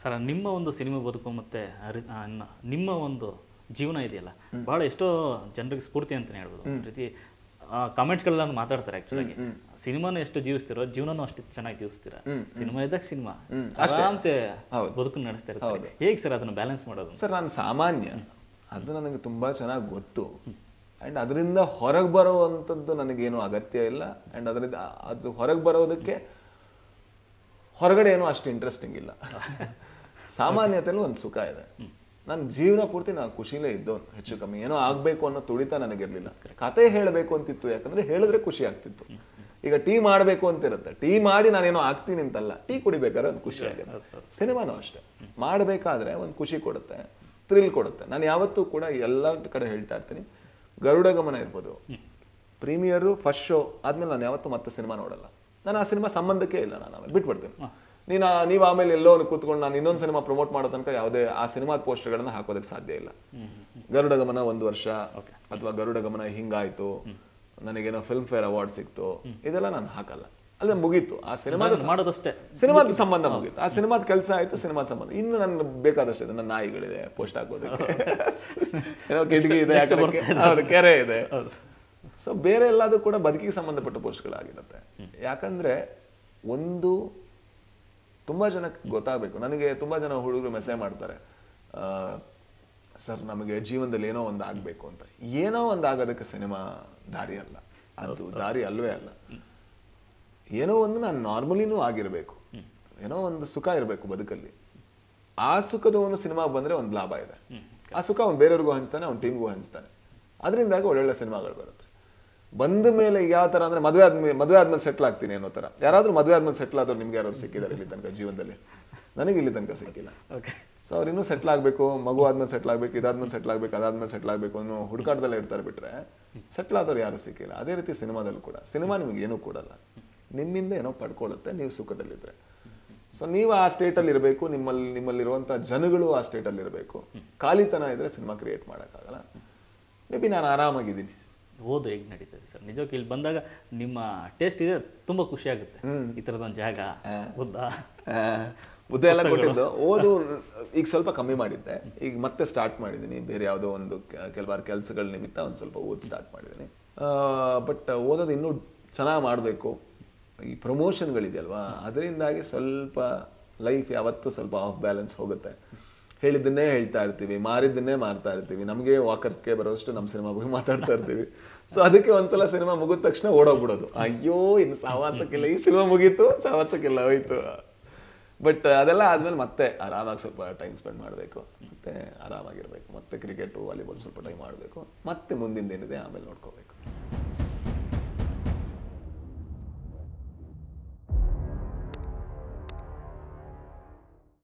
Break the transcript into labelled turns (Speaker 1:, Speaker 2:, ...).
Speaker 1: sir ನಿಮ್ಮ ಒಂದು cinema ಬದುಕು ಮತ್ತು ನಿಮ್ಮ ಒಂದು ಜೀವನ ಇದೆಯಲ್ಲ ಭಾಳ ಎಷ್ಟೋ ಜನರಿಗೆ ಸ್ಫೂರ್ತಿ ಅಂತಲೇ ಹೇಳ್ಬೋದು ಒಂದು ರೀತಿ ಕಾಮೆಂಟ್ಸ್ಗಳೆಲ್ಲ ಮಾತಾಡ್ತಾರೆ ಆ್ಯಕ್ಚುಲಾಗಿ ಸಿನಿಮಾನ ಎಷ್ಟು ಜೀವಿಸ್ತಿರೋ ಜೀವನನೂ ಅಷ್ಟು ಚೆನ್ನಾಗಿ ಜೀವಿಸ್ತೀರಾ ಸಿನಿಮಾ ಇದ್ದಾಗ ಸಿನಿಮಾ ಆರಾಮ್ಸೆ ಬದುಕು ನಡೆಸ್ತಾ ಇರ್ತಾರೆ ಹೇಗೆ ಸರ್ ಅದನ್ನು ಬ್ಯಾಲೆನ್ಸ್ ಮಾಡೋದು
Speaker 2: ಸರ್ ನಾನು ಸಾಮಾನ್ಯ ಅದು ನನಗೆ ತುಂಬಾ ಚೆನ್ನಾಗಿ ಗೊತ್ತು ಆ್ಯಂಡ್ ಅದರಿಂದ ಹೊರಗೆ ಬರುವಂಥದ್ದು ನನಗೇನು ಅಗತ್ಯ ಇಲ್ಲ ಆ್ಯಂಡ್ ಅದರಿಂದ ಅದು ಹೊರಗೆ ಬರೋದಕ್ಕೆ ಹೊರಗಡೆ ಏನೂ ಅಷ್ಟು ಇಂಟ್ರೆಸ್ಟಿಂಗ್ ಇಲ್ಲ ಸಾಮಾನ್ಯತೆಯಲ್ಲಿ ಒಂದು ಸುಖ ಇದೆ ನನ್ನ ಜೀವನ ಪೂರ್ತಿ ನಾನು ಖುಷಿಲೇ ಇದ್ದವನು ಹೆಚ್ಚು ಕಮ್ಮಿ ಏನೋ ಆಗಬೇಕು ಅನ್ನೋ ತುಡಿತ ನನಗಿರಲಿಲ್ಲ ಕತೆ ಹೇಳಬೇಕು ಅಂತಿತ್ತು ಯಾಕಂದ್ರೆ ಹೇಳಿದ್ರೆ ಖುಷಿ ಆಗ್ತಿತ್ತು ಈಗ ಟೀ ಮಾಡಬೇಕು ಅಂತಿರುತ್ತೆ ಟೀ ಮಾಡಿ ನಾನೇನೋ ಆಗ್ತೀನಿ ಅಂತಲ್ಲ ಟೀ ಕುಡಿಬೇಕಾದ್ರೆ ಒಂದು ಖುಷಿ ಆಗುತ್ತೆ ಸಿನಿಮಾನೂ ಅಷ್ಟೇ ಮಾಡಬೇಕಾದ್ರೆ ಒಂದು ಖುಷಿ ಕೊಡುತ್ತೆ ಥ್ರಿಲ್ ಕೊಡುತ್ತೆ ನಾನು ಯಾವತ್ತೂ ಕೂಡ ಎಲ್ಲ ಕಡೆ ಹೇಳ್ತಾ ಇರ್ತೀನಿ ಗರುಡ ಗಮನ ಇರ್ಬೋದು ಪ್ರೀಮಿಯರು ಫಸ್ಟ್ ಶೋ ಆದ್ಮೇಲೆ ನಾನು ಯಾವತ್ತೂ ಮತ್ತೆ ಸಿನಿಮಾ ನೋಡಲ್ಲ ನಾನು ಆ ಸಿನಿಮಾ ಸಂಬಂಧಕ್ಕೆ ಇಲ್ಲ ನಾನು ಆಮೇಲೆ ಬಿಟ್ಬಿಡ್ತೀನಿ ನೀನು ಆ- ನೀವು ಆಮೇಲೆ ಎಲ್ಲೋ ಒಂದು ಕೂತ್ಕೊಂಡು ನಾನು ಇನ್ನೊಂದು ಸಿನಿಮಾ ಪ್ರಮೋಟ್ ಮಾಡೋ ತನಕ ಯಾವುದೇ ಆ ಸಿನಿಮಾದ ಪೋಸ್ಟರ್ಗಳನ್ನ ಹಾಕೋದಕ್ಕೆ ಸಾಧ್ಯ ಇಲ್ಲ ಗರುಡ ಗಮನ ಒಂದು ವರ್ಷ ಅಥವಾ ಗರುಡ ಗಮನ ಹಿಂಗಾಯ್ತು ನನಗೇನೋ ಫಿಲ್ಮ್ ಫೇರ್ ಅವಾರ್ಡ್ ಸಿಕ್ತು ಇದೆಲ್ಲ ನಾನು ಹಾಕಲ್ಲ ಅಲ್ಲೇ ಮುಗೀತು ಆ ಸಿನಿಮಾದ
Speaker 1: ಮಾಡೋದಷ್ಟೇ
Speaker 2: ಸಿನಿಮಾದ ಸಂಬಂಧ ಮುಗೀತು ಆ ಸಿನಿಮಾದ ಕೆಲಸ ಆಯ್ತು ಸಿನಿಮಾದ ಸಂಬಂಧ ಇನ್ನು ನನ್ಗೆ ಬೇಕಾದಷ್ಟು ಇದೆ ನನ್ನ ನಾಯಿಗಳಿದೆ ಪೋಸ್ಟ್ ಹಾಕೋದಕ್ಕೆ ಏನೋ ಕಿಟಕಿ ಇದೆ ಆ ಕಡೆ ಕೆ- ಹೌದು, ಕೆರೆ ಇದೆ ಸೊ ಬೇರೆ ಎಲ್ಲದೂ ಕೂಡ ಬದುಕಿಗೆ ಸಂಬಂಧಪಟ್ಟ ಪೋಸ್ಟ್ಗಳಾಗಿರುತ್ತೆ ಯಾಕಂದ್ರೆ ಒಂದು ತುಂಬಾ ಜನಕ್ಕೆ ಗೊತ್ತಾಗಬೇಕು ನನಗೆ ತುಂಬಾ ಜನ ಹುಡುಗರು ಮೆಸೇಜ್ ಮಾಡ್ತಾರೆ ಸರ್ ನಮಗೆ ಜೀವನದಲ್ಲಿ ಏನೋ ಒಂದು ಆಗಬೇಕು ಅಂತ ಏನೋ ಒಂದು ಆಗೋದಕ್ಕೆ ಸಿನಿಮಾ ದಾರಿ ಅಲ್ಲ ಅದು ದಾರಿ ಅಲ್ವೇ ಅಲ್ಲ ಏನೋ ಒಂದು ನಾನು ನಾರ್ಮಲಿನೂ ಆಗಿರಬೇಕು ಏನೋ ಒಂದು ಸುಖ ಇರಬೇಕು ಬದುಕಲ್ಲಿ ಆ ಸುಖದ ಒಂದು ಸಿನಿಮಾ ಬಂದ್ರೆ ಒಂದು ಲಾಭ ಇದೆ ಆ ಸುಖ ಅವ್ನು ಬೇರೆಯವ್ರಿಗೂ ಹಂಚ್ತಾನೆ ಅವ್ನ ಟೀಮ್ಗೂ ಹಂಚ್ತಾನೆ ಅದರಿಂದಾಗಿ ಒಳ್ಳೊಳ್ಳೆ ಸಿನಿಮಾಗಳು ಬರುತ್ತೆ ಬಂದ ಮೇಲೆ ಯಾವ ತರ ಅಂದ್ರೆ ಮದುವೆ ಆದ್ಮೇಲೆ ಮದುವೆ ಆದ್ಮೇಲೆ ಸೆಟ್ಲ್ ಆಗ್ತೀನಿ ಅನ್ನೋ ತರ ಯಾರಾದ್ರೂ ಮದುವೆ ಆದ್ಮೇಲೆ ಸೆಟ್ಲ್ ಆದವ್ರು ನಿಮ್ಗೆ ಯಾರು ಸಿಕ್ಕಿದ್ದಾರೆ ಇಲ್ಲಿ ತನಕ ಜೀವನದಲ್ಲಿ ನನಗೆ ಇಲ್ಲಿ ತನಕ ಸಿಕ್ಕಿಲ್ಲ
Speaker 1: ಓಕೆ
Speaker 2: ಸೊ ಅವ್ರು ಇನ್ನೂ ಸೆಟ್ಲ್ ಆಗಬೇಕು ಮಗು ಆದ್ಮೇಲೆ ಸೆಟ್ಲ್ ಆಗಬೇಕು ಇದಾದ್ಮೇಲೆ ಸೆಟ್ಲ್ ಆಗಬೇಕು ಅದಾದ್ಮೇಲೆ ಸೆಟ್ಲ್ ಆಗಬೇಕು ಅನ್ನೋ ಹುಡುಕಾಟದಲ್ಲೇ ಇರ್ತಾರೆ ಬಿಟ್ರೆ ಸೆಟ್ಲ್ ಆದವ್ರು ಯಾರು ಸಿಕ್ಕಿಲ್ಲ ಅದೇ ರೀತಿ ಸಿನಿಮಾದಲ್ಲೂ ಕೂಡ ಸಿನಿಮಾ ನಿಮಗೆ ಏನೂ ಕೊಡಲ್ಲ ನಿಮ್ಮಿಂದ ಏನೋ ಪಡ್ಕೊಳ್ಳುತ್ತೆ ನೀವು ಸುಖದಲ್ಲಿದ್ರೆ ಸೊ ನೀವು ಆ ಸ್ಟೇಟಲ್ಲಿ ಇರಬೇಕು ನಿಮ್ಮಲ್ಲಿ ನಿಮ್ಮಲ್ಲಿರುವಂಥ ಜನಗಳು ಆ ಸ್ಟೇಟಲ್ಲಿ ಇರಬೇಕು ಖಾಲಿತನ ಇದ್ರೆ ಸಿನಿಮಾ ಕ್ರಿಯೇಟ್ ಮಾಡೋಕ್ಕಾಗಲ್ಲ ಮೇ ಬಿ ನಾನು ಆರಾಮಾಗಿದ್ದೀನಿ
Speaker 1: ಓದು ಹೇಗೆ ನಡೀತದೆ ಸರ್ ನಿಜವಾಗಿ ಇಲ್ಲಿ ಬಂದಾಗ ನಿಮ್ಮ ಟೇಸ್ಟ್ ಇದೆ ತುಂಬ ಖುಷಿ ಆಗುತ್ತೆ ಈ ಥರದೊಂದು ಜಾಗ ಉದ್ದ
Speaker 2: ಆ, ಮುದ್ದೆ ಎಲ್ಲ ಕೊಟ್ಟಿದ್ದು ಓದು ಈಗ ಸ್ವಲ್ಪ ಕಮ್ಮಿ ಮಾಡಿದ್ದೆ ಈಗ ಮತ್ತೆ ಸ್ಟಾರ್ಟ್ ಮಾಡಿದ್ದೀನಿ ಬೇರೆ ಯಾವುದೋ ಒಂದು ಕೆ- ಕೆಲವಾರು ಕೆಲಸಗಳ ನಿಮಿತ್ತ ಒಂದು ಸ್ವಲ್ಪ ಓದ್ ಸ್ಟಾರ್ಟ್ ಮಾಡಿದ್ದೀನಿ ಬಟ್ ಓದೋದು ಇನ್ನೂ ಚೆನ್ನಾಗಿ ಮಾಡಬೇಕು ಈ ಪ್ರಮೋಷನ್ಗಳಿದೆಯಲ್ವಾ ಅದರಿಂದಾಗಿ ಸ್ವಲ್ಪ ಲೈಫ್ ಯಾವತ್ತೂ ಸ್ವಲ್ಪ ಆಫ್ ಬ್ಯಾಲೆನ್ಸ್ ಹೋಗುತ್ತೆ ಹೇಳಿದ್ದನ್ನೇ ಹೇಳ್ತಾ ಇರ್ತೀವಿ ಮಾರಿದ್ದನ್ನೇ ಮಾರ್ತಾ ಇರ್ತೀವಿ ನಮಗೆ ವಾಕರ್ಸ್ಗೆ ಬರೋಷ್ಟು ನಮ್ಮ ಸಿನಿಮಾ ಬಗ್ಗೆ ಮಾತಾಡ್ತಾ ಇರ್ತೀವಿ ಸೊ ಅದಕ್ಕೆ ಒಂದ್ಸಲ ಸಿನಿಮಾ ಮುಗಿದ ತಕ್ಷಣ ಓಡೋಗ್ಬಿಡೋದು ಅಯ್ಯೋ ಇನ್ನು ಸಹವಾಸಕ್ಕಿಲ್ಲ ಈ ಸಿನಿಮಾ ಮುಗೀತು ಸಹವಾಸಕ್ಕಿಲ್ಲ ಹೋಯ್ತು ಬಟ್ ಅದೆಲ್ಲ ಆದ್ಮೇಲೆ ಮತ್ತೆ ಆರಾಮಾಗಿ ಸ್ವಲ್ಪ ಟೈಮ್ ಸ್ಪೆಂಡ್ ಮಾಡಬೇಕು ಮತ್ತೆ ಆರಾಮಾಗಿರ್ಬೇಕು ಮತ್ತೆ ಕ್ರಿಕೆಟು ವಾಲಿಬಾಲ್ ಸ್ವಲ್ಪ ಟೈಮ್ ಮಾಡಬೇಕು ಮತ್ತೆ ಮುಂದಿನ ಏನಿದೆ ಆಮೇಲೆ ನೋಡ್ಕೋಬೇಕು